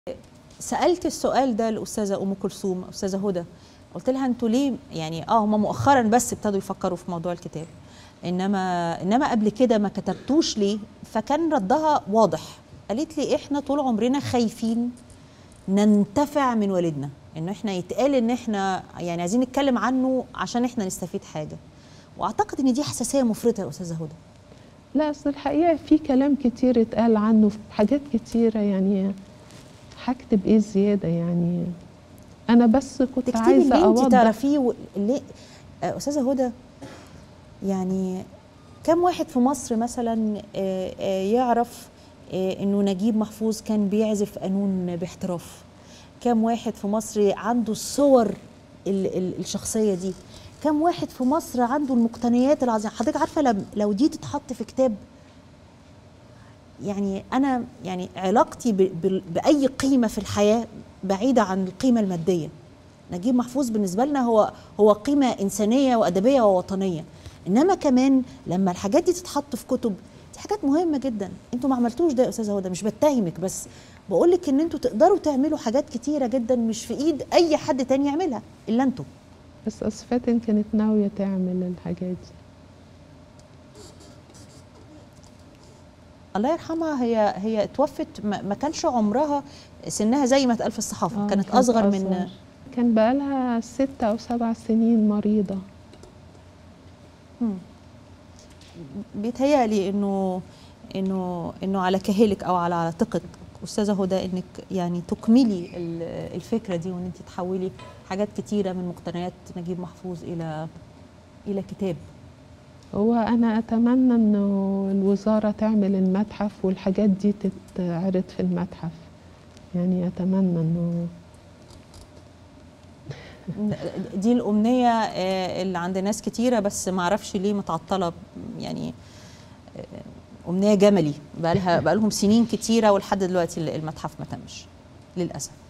سالت السؤال ده الاستاذه ام كلثوم استاذه هدى قلت لها انتوا ليه يعني اه هم مؤخرا بس ابتدوا يفكروا في موضوع الكتاب انما انما قبل كده ما كتبتوش ليه فكان ردها واضح قالت لي احنا طول عمرنا خايفين ننتفع من والدنا انه احنا يتقال ان احنا يعني عايزين نتكلم عنه عشان احنا نستفيد حاجه واعتقد ان دي حساسيه مفرطه يا استاذه هدى لا اصل الحقيقه في كلام كتير اتقال عنه في حاجات كتيره يعني هكتب ايه زياده يعني انا بس كنت تكتبي عايزه اللي انت اوضح تعرفيه و- اللي آه، استاذه هدى يعني كم واحد في مصر مثلا آه، آه، يعرف آه، انه نجيب محفوظ كان بيعزف قانون باحتراف كم واحد في مصر عنده الصور ال- ال- الشخصيه دي كم واحد في مصر عنده المقتنيات العظيمه حضرتك عارفه لم- لو دي تتحط في كتاب يعني انا يعني علاقتي ب- ب- باي قيمه في الحياه بعيده عن القيمه الماديه نجيب محفوظ بالنسبه لنا هو هو قيمه انسانيه وادبيه ووطنيه انما كمان لما الحاجات دي تتحط في كتب دي حاجات مهمه جدا انتوا ما عملتوش ده يا استاذه هدى مش بتهمك بس بقول لك ان انتوا تقدروا تعملوا حاجات كتيره جدا مش في ايد اي حد تاني يعملها الا انتوا بس أصل فاتن كانت ناويه تعمل الحاجات دي الله يرحمها هي هي توفت ما ما كانش عمرها سنها زي ما اتقال في الصحافه آه، كانت اصغر من أصغر. كان بقالها ست او سبع سنين مريضه مم. بيتهيألي انه انه انه على كاهلك او على عاتقك استاذه هدى انك يعني تكملي ال- الفكره دي وان انت تحولي حاجات كتيره من مقتنيات نجيب محفوظ الى الى كتاب هو انا اتمنى انه الوزاره تعمل المتحف والحاجات دي تتعرض في المتحف يعني اتمنى انه دي الامنيه آه، اللي عند ناس كتيره بس ما اعرفش ليه متعطله يعني آه، امنيه جملي بقى لها بقى لهم سنين كتيره ولحد دلوقتي المتحف ما تمش للاسف